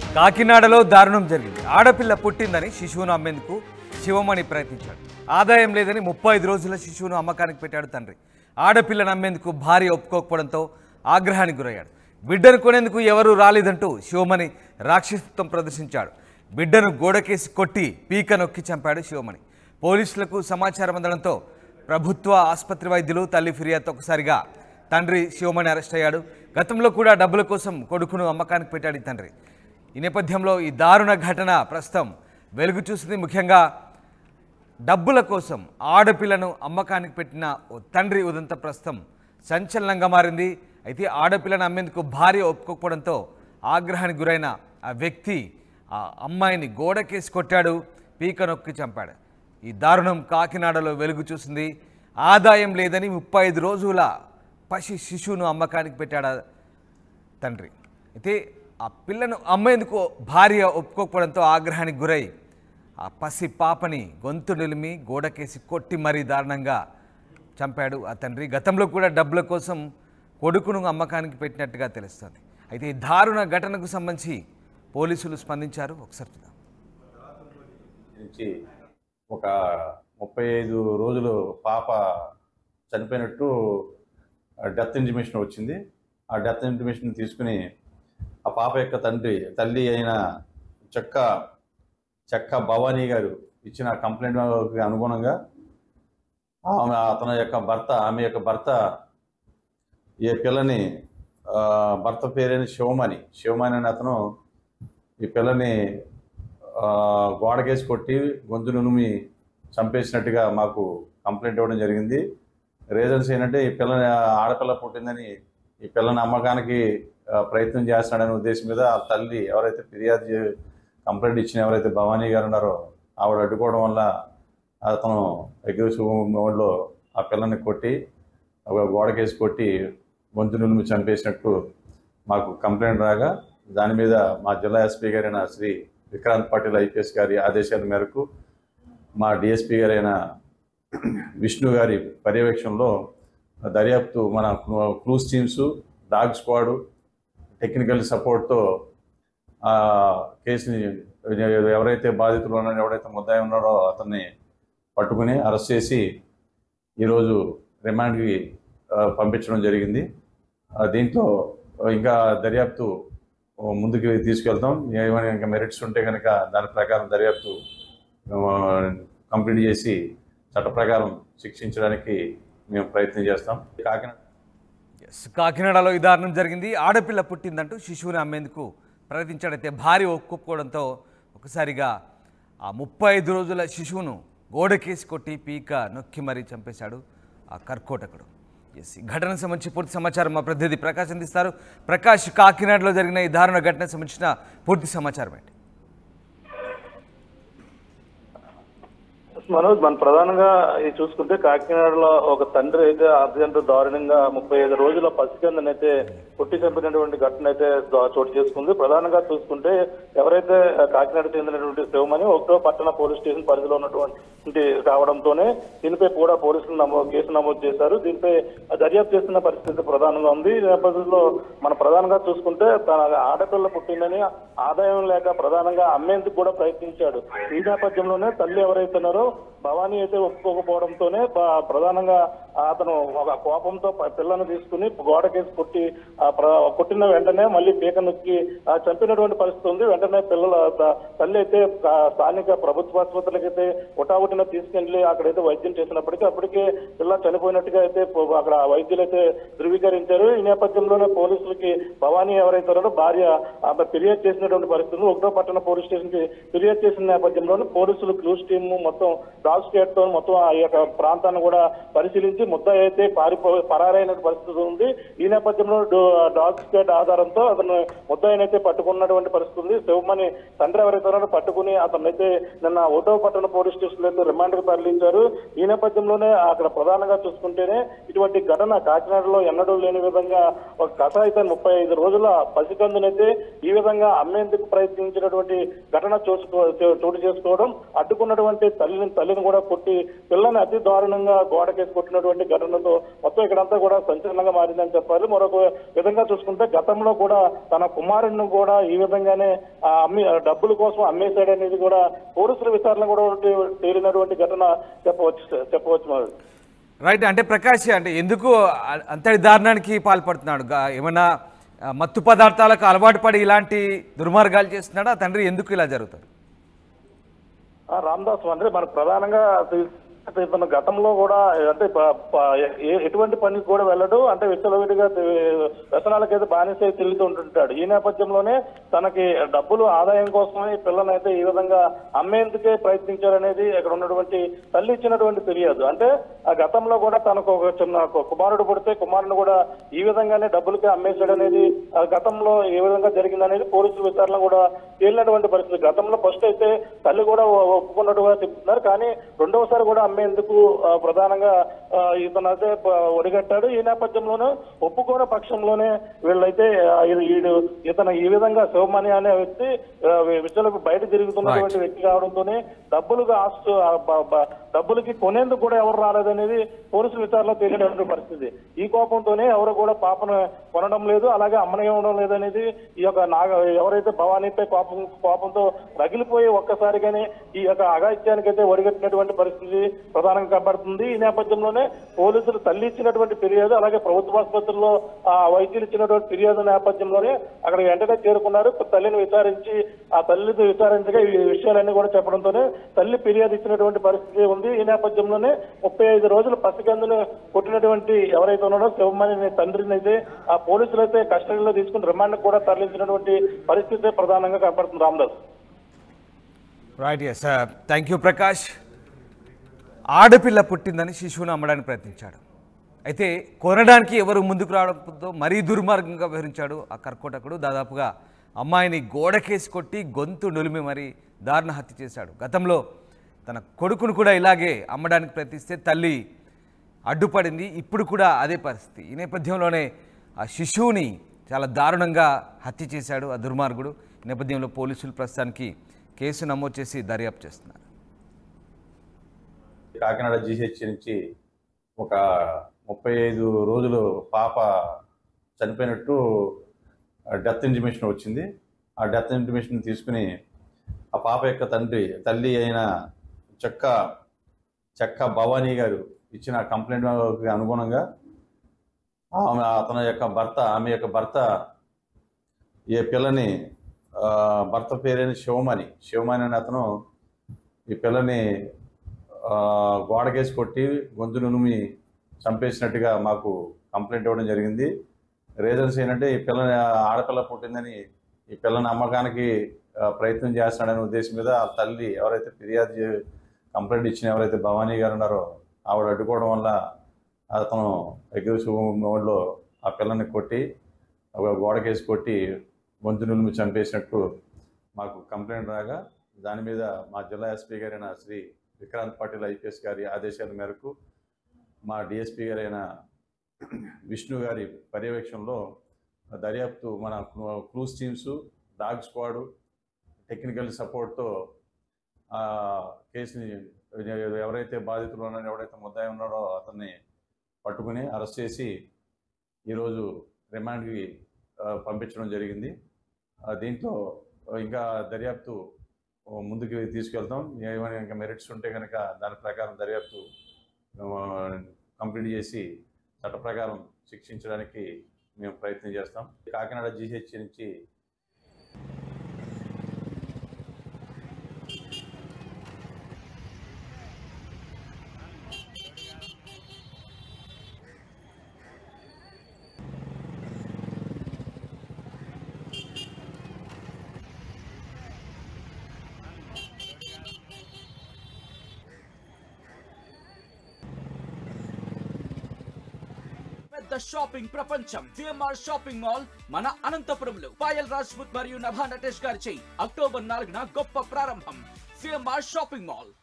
కాకినాడలో దారుణం జరిగింది ఆడపిల్ల పుట్టిందని శిశువును అమ్మేందుకు శివమణి ప్రయత్నించాడు ఆదాయం లేదని ముప్పై ఐదు రోజుల శిశువును అమ్మకానికి పెట్టాడు తండ్రి ఆడపిల్లను అమ్మేందుకు భార్య ఒప్పుకోకపోవడంతో ఆగ్రహానికి గురయ్యాడు బిడ్డను కొనేందుకు ఎవరూ రాలేదంటూ శివమణి రాక్షసత్వం ప్రదర్శించాడు బిడ్డను గోడకేసి కొట్టి పీక నొక్కి చంపాడు శివమణి పోలీసులకు సమాచారం అందడంతో ప్రభుత్వ ఆసుపత్రి వైద్యులు తల్లి ఫిర్యాదు ఒకసారిగా తండ్రి శివమణి అరెస్ట్ అయ్యాడు గతంలో కూడా డబ్బుల కోసం కొడుకును అమ్మకానికి పెట్టాడు ఈ తండ్రి ఈ నేపథ్యంలో ఈ దారుణ ఘటన ప్రస్తుతం వెలుగు చూసింది ముఖ్యంగా డబ్బుల కోసం ఆడపిల్లను అమ్మకానికి పెట్టిన ఓ తండ్రి ఉదంత ప్రస్తుతం సంచలనంగా మారింది అయితే ఆడపిల్లను అమ్మేందుకు భార్య ఒప్పుకోకపోవడంతో ఆగ్రహానికి గురైన ఆ వ్యక్తి ఆ అమ్మాయిని గోడకేసి కొట్టాడు పీక నొక్కి చంపాడు ఈ దారుణం కాకినాడలో వెలుగు చూసింది ఆదాయం లేదని ముప్పై ఐదు రోజుల పసి శిశువును అమ్మకానికి పెట్టాడు ఆ తండ్రి అయితే ఆ పిల్లను అమ్మేందుకు భార్య ఒప్పుకోకపోవడంతో ఆగ్రహానికి గురై ఆ పసి పాపని గొంతు నిలిమి గోడకేసి కొట్టి మరీ దారుణంగా చంపాడు ఆ తండ్రి గతంలో కూడా డబ్బుల కోసం కొడుకును అమ్మకానికి పెట్టినట్టుగా తెలుస్తుంది అయితే ఈ దారుణ ఘటనకు సంబంధించి పోలీసులు స్పందించారు ఒకసారి చూద్దాం నుంచి ఒక ముప్పై ఐదు రోజులు పాప చనిపోయినట్టు డెత్ ఇంటిమేషన్ వచ్చింది ఆ డెత్ ఇంటిమేషన్ తీసుకుని ఆ పాప యొక్క తండ్రి తల్లి అయిన చెక్క చెక్క భవానీ గారు ఇచ్చిన కంప్లైంట్కి అనుగుణంగా ఆమె అతని యొక్క భర్త ఆమె యొక్క భర్త ఈ పిల్లని ఆ, భర్త పేరైన శివమణి శివమణి అనే అతను ఈ పిల్లని ఆ, గోడకేసి కొట్టి గొంతు నునుమి చంపేసినట్టుగా మాకు కంప్లైంట్ ఇవ్వడం జరిగింది రీజన్స్ ఏంటంటే ఈ పిల్ల ఆడపిల్ల పుట్టిందని ఈ పిల్లని అమ్మకానికి ఆ, ప్రయత్నం చేస్తున్నాడనే ఉద్దేశం మీద ఆ తల్లి ఎవరైతే ఫిర్యాదు చే- కంప్లైంట్ ఇచ్చిన ఎవరైతే భవానీ గారు ఉన్నారో ఆవిడ అడ్డుకోవడం వల్ల అతను అగ్రెసివ్ మోడ్లో ఆ పిల్లని కొట్టి ఒక గోడకేసి కొట్టి గొంతు నులిమి చంపేసినట్టు మాకు కంప్లైంట్ రాగా దాని మీద మా జిల్లా ఎస్పీ గారైన శ్రీ విక్రాంత్ పాటిల్ ఐపీఎస్ గారి ఆదేశాల మేరకు మా డిఎస్పీ గారైన విష్ణు గారి పర్యవేక్షణలో దర్యాప్తు మన clues teams dog squad technical సపోర్ట్తో ఆ కేసుని ఎవరైతే బాధితులు ఉన్నారో ఎవరైతే ముద్దాయి ఉన్నాడో అతన్ని పట్టుకుని అరెస్ట్ చేసి ఈరోజు రిమాండ్కి ఆ, పంపించడం జరిగింది ఆ, దీంట్లో ఇంకా దర్యాప్తు ముందుకు తీసుకెళ్తాం ఏమైనా ఇంకా మెరిట్స్ ఉంటే కనుక దాని ప్రకారం దర్యాప్తు ఆ, కంప్లీట్ చేసి చట్ట ప్రకారం శిక్షించడానికి మేము ప్రయత్నం చేస్తాం కాకినాడ ఎస్ కాకినాడలో ఈ దారుణం జరిగింది ఆడపిల్ల పుట్టిందంటూ శిశువుని అమ్మేందుకు ప్రయత్నించాడైతే భార్య ఒప్పుకోవడంతో ఒకసారిగా ఆ ముప్పై ఐదు రోజుల శిశువును గోడకేసి కొట్టి పీక నొక్కి మరీ చంపేశాడు ఆ కర్కోటకుడు ఎస్ ఈ ఘటనకు సంబంధించి పూర్తి సమాచారం మా ప్రతినిధి ప్రకాష్ అందిస్తారు ప్రకాష్ కాకినాడలో జరిగిన ఈ దారుణ ఘటనకు సంబంధించిన పూర్తి సమాచారం ఏంటి మనోజ్ మన ప్రధానంగా ఇది చూసుకుంటే కాకినాడలో ఒక తండ్రి అయితే అత్యంత దారుణంగా ముప్పై ఐదు రోజుల పసికందనైతే పుట్టి చంపినటువంటి ఘటన అయితే దా- చోటు చేసుకుంది ప్రధానంగా చూసుకుంటే ఎవరైతే కాకినాడ చెందినటువంటి శివమని ఒకటో పట్టణ పోలీస్ స్టేషన్ పరిధిలో ఉన్నటువంటి కావడంతోనే దీనిపై కూడా పోలీసులు నమో కేసు నమోదు చేశారు దీనిపై దర్యాప్తు చేస్తున్న పరిస్థితి ప్రధానంగా ఉంది ఈ నేపథ్యంలో మన ప్రధానంగా చూసుకుంటే తన ఆడపిల్ల పుట్టిందని ఆదాయం లేక ప్రధానంగా అమ్మేందుకు కూడా ప్రయత్నించాడు ఈ నేపథ్యంలోనే తల్లి ఎవరైతే ఉన్నారో భవానీ అయితే ఒప్పుకోకపోవడంతోనే ప- ప్రధానంగా అతను ఒక కోపంతో ప- పిల్లను తీసుకుని గోడకేసి కొట్టి ఆ ప్ర- కొట్టిన వెంటనే మళ్ళీ పీక నొక్కి ఆ చంపినటువంటి పరిస్థితి ఉంది వెంటనే పిల్లల త- తల్లి అయితే ఆ స్థానిక ప్రభుత్వ ఆసుపత్రికి అయితే ఉటావుటిన తీసుకెళ్లి అక్కడైతే వైద్యం చేసినప్పటికీ అప్పటికే పిల్ల చనిపోయినట్టుగా అయితే పో- అక్కడ వైద్యులు అయితే ధృవీకరించారు ఈ నేపథ్యంలోనే పోలీసులకి భవానీ ఎవరైతే ఉన్నారో భార్య ఆమె ఫిర్యాదు చేసినటువంటి పరిస్థితి ఉంది. ఒకటో పట్టణ పోలీస్ స్టేషన్ కి ఫిర్యాదు చేసిన నేపథ్యంలోనే పోలీసులు క్లూస్ టీమ్ మొత్తం డాగ్ స్టేట్ తో మొత్తం ఆ యొక్క ప్రాంతాన్ని కూడా పరిశీలించి ముద్ద అయితే పారిపో పరారైన పరిస్థితి ఉంది ఈ నేపథ్యంలో డో- డాగ్ స్టేట్ ఆధారంతో అతను ముద్దాయినైతే పట్టుకున్నటువంటి పరిస్థితి ఉంది శివమణి తండ్రి ఎవరైతే ఉన్నారో పట్టుకుని అతనైతే నిన్న ఓటో పట్టణ పోలీస్ స్టేషన్ అయితే రిమాండ్ కు తరలించారు ఈ నేపథ్యంలోనే అక్కడ ప్రధానంగా చూసుకుంటేనే ఇటువంటి ఘటన కాకినాడలో ఎన్నడూ లేని విధంగా ఒక కథ అయితే ముప్పై ఐదు రోజుల పసికందునైతే ఈ విధంగా అమ్మేందుకు ప్రయత్నించినటువంటి ఘటన చూసుకో చోటు చేసుకోవడం అడ్డుకున్నటువంటి తల్లిని తల్లిని గొంతును కూడా కొట్టి పిల్లని అతి దారుణంగా గోడకేసి కొట్టినటువంటి ఘటనతో మొత్తం ఇక్కడంతా కూడా సంచలనంగా మారిందని చెప్పాలి మరొక విధంగా చూసుకుంటే గతంలో కూడా తన కుమారుడిని కూడా ఈ విధంగానే ఆ అమ్మి ఆ డబ్బుల కోసం అమ్మేశాడనేది కూడా పోలీసుల విచారణ కూడా తేలినటువంటి ఘటన చెప్పవచ్చు చెప్పవచ్చు మరి రైట్ అంటే ప్రకాష్ అంటే ఎందుకు అ- అంతటి దారుణానికి పాల్పడుతున్నాడు గా- ఏమన్నా ఆ, మత్తు పదార్థాలకు అలవాటు పడి ఇలాంటి దుర్మార్గాలు చేస్తున్నాడా తండ్రి ఎందుకు ఇలా జరుగుతుంది ఆ, రామదాస్ అంటే మనకు ప్రధానంగా అసలు అంటే ఇతను గతంలో కూడా అంటే ప- ప- ఏ- ఎటువంటి పనికి కూడా వెళ్ళడు అంటే విచ్చలవిడిగా వ్యసనాలకైతే బానిస అయి తిరుగుతూ ఉంటుంటాడు ఈ నేపథ్యంలోనే తనకి డబ్బులు ఆదాయం కోసమే ఈ పిల్లని అయితే ఈ విధంగా అమ్మేందుకే ప్రయత్నించారనేది ఇక్కడ ఉన్నటువంటి తల్లి ఇచ్చినటువంటి ఫిర్యాదు అంటే ఆ గతంలో కూడా తనకు ఒక చిన్న కు- కుమారుడు పుడితే కుమారుని కూడా ఈ విధంగానే డబ్బులకి అమ్మేశాడు అనేది ఆ గతంలో ఏ విధంగా జరిగిందనేది పోలీసుల విచారణ కూడా తేలినటువంటి పరిస్థితి గతంలో ఫస్ట్ అయితే తల్లి కూడా ఒ- ఒప్పుకున్నట్టుగా చెప్తున్నారు కానీ రెండవసారి కూడా అమ్మేందుకు ఆ, ప్రధానంగా ఆ, ఇతను అయితే ప- ఒడిగట్టాడు ఈ నేపథ్యంలోనే ఒప్పుకోని పక్షంలోనే వీళ్ళైతే ఆ, ఈ- ఈడు ఇతను ఈ విధంగా శివమణి అనే వ్యక్తి ఆ, విచ్చలకు బయట తిరుగుతున్నటువంటి వ్యక్తి కావడంతోనే డబ్బులుగా ఆస్తు ఆ, బ- బ- డబ్బులకి కొనేందుకు కూడా ఎవరు రాలేదనేది పోలీసుల విచారణలో తేలినటువంటి పరిస్థితి ఈ కోపంతోనే ఎవరు కూడా పాపను కొనడం లేదు అలాగే అమ్మనివ్వడం లేదనేది ఈ యొక్క నాగ ఎవరైతే భవానీపై కోపం కోపంతో రగిలిపోయి ఒక్కసారిగానే ఈ యొక్క అగాత్యానికి అయితే ఒడిగట్టినటువంటి పరిస్థితి ప్రధానంగా కనబడుతుంది ఈ నేపథ్యంలోనే పోలీసులు తల్లి ఇచ్చినటువంటి ఫిర్యాదు అలాగే ప్రభుత్వ ఆసుపత్రుల్లో ఆ వైద్యులు ఇచ్చినటువంటి ఫిర్యాదు నేపథ్యంలోనే అక్కడ వెంటనే చేరుకున్నారు తల్లిని విచారించి ఆ తల్లిని విచారించగా ఈ విషయాలన్నీ కూడా చెప్పడంతోనే తల్లి ఫిర్యాదు ఇచ్చినటువంటి పరిస్థితి ఉంది ఈ నేపథ్యంలోనే ముప్పై ఐదు రోజులు పసికందును కొట్టినటువంటి ఎవరైతే ఉన్నారో శివమణి తండ్రిని అయితే ఆ పోలీసులు అయితే కస్టడీలో తీసుకుని రిమాండ్ కూడా తరలించినటువంటి పరిస్థితి ప్రధానంగా కనపడుతుంది Ramadas right yes thank you Prakash ఆడపిల్ల పుట్టిందని శిశువును అమ్మడానికి ప్రయత్నించాడు అయితే కొనడానికి ఎవరు ముందుకు రావడంతో మరీ దుర్మార్గంగా వివరించాడు ఆ కర్కోటకుడు దాదాపుగా అమ్మాయిని గోడకేసి కొట్టి గొంతు నులిమి మరీ దారుణ హత్య చేశాడు గతంలో తన కొడుకును కూడా ఇలాగే అమ్మడానికి ప్రయత్నిస్తే తల్లి అడ్డుపడింది ఇప్పుడు కూడా అదే పరిస్థితి ఈ నేపథ్యంలోనే ఆ శిశువుని చాలా దారుణంగా హత్య చేశాడు ఆ దుర్మార్గుడు ఈ నేపథ్యంలో పోలీసులు ప్రస్తుతానికి కేసు నమోదు చేసి దర్యాప్తు చేస్తున్నారు కాకినాడ జీహెచ్ నుంచి ఒక ముప్పై ఐదు రోజులు పాప చనిపోయినట్టు డెత్ ఇంటిమేషన్ వచ్చింది ఆ డెత్ ఇంటిమేషన్ తీసుకుని ఆ పాప యొక్క తండ్రి తల్లి అయిన చెక్క చెక్క భవానీ గారు ఇచ్చిన కంప్లైంట్ అనుగుణంగా ఆమె అతని యొక్క భర్త ఆమె యొక్క భర్త ఈ పిల్లని ఆ, భర్త పేరైన శివమణి శివమణి అనే అతను ఈ పిల్లని ఆ, గోడకేసి కొట్టి గొంతు నునుమి చంపేసినట్టుగా మాకు కంప్లైంట్ ఇవ్వడం జరిగింది రీజన్స్ ఏంటంటే ఈ పిల్ల ఆడపిల్ల పుట్టిందని ఈ పిల్లని అమ్మకానికి ఆ, ప్రయత్నం చేస్తున్నాడనే ఉద్దేశం మీద ఆ తల్లి ఎవరైతే ఫిర్యాదు చే- కంప్లైంట్ ఇచ్చిన ఎవరైతే భవానీ గారు ఉన్నారో ఆవిడ అడ్డుకోవడం వల్ల అతను అగ్రెసివ్ మోడ్లో ఆ పిల్లని కొట్టి ఒక గోడకేసి కొట్టి గొంతు నులిమి చంపేసినట్టు మాకు కంప్లైంట్ రాగా దాని మీద మా జిల్లా ఎస్పీ గారైన శ్రీ విక్రాంత్ పాటిల్ ఐపీఎస్ గారి ఆదేశాల మేరకు మా డిఎస్పీ గారైన విష్ణు గారి పర్యవేక్షణలో దర్యాప్తు మన clues teams dog squad technical సపోర్ట్తో ఆ కేసుని ఎవరైతే బాధితులు ఉన్నారో ఎవరైతే ముద్దాయి ఉన్నాడో అతన్ని పట్టుకుని అరెస్ట్ చేసి ఈరోజు రిమాండ్కి ఆ, పంపించడం జరిగింది ఆ, దీంట్లో ఇంకా దర్యాప్తు ఆ, ముందుకు తీసుకెళ్తాం ఏమైనా ఇంకా మెరిట్స్ ఉంటే కనుక దాని ప్రకారం దర్యాప్తు ఆ, కంప్లీట్ చేసి చట్ట ప్రకారం శిక్షించడానికి మేము ప్రయత్నం చేస్తాం కాకినాడ జీహెచ్ నుంచి పెద్ద షాపింగ్ ప్రపంచం సిఎంఆర్ షాపింగ్ మాల్ మన అనంతపురంలో పాయల్ రాజ్పుత్ మరియు నభా నటేష్ గారిచే అక్టోబర్ నాలుగున గొప్ప ప్రారంభం సిఎంఆర్ షాపింగ్ మాల్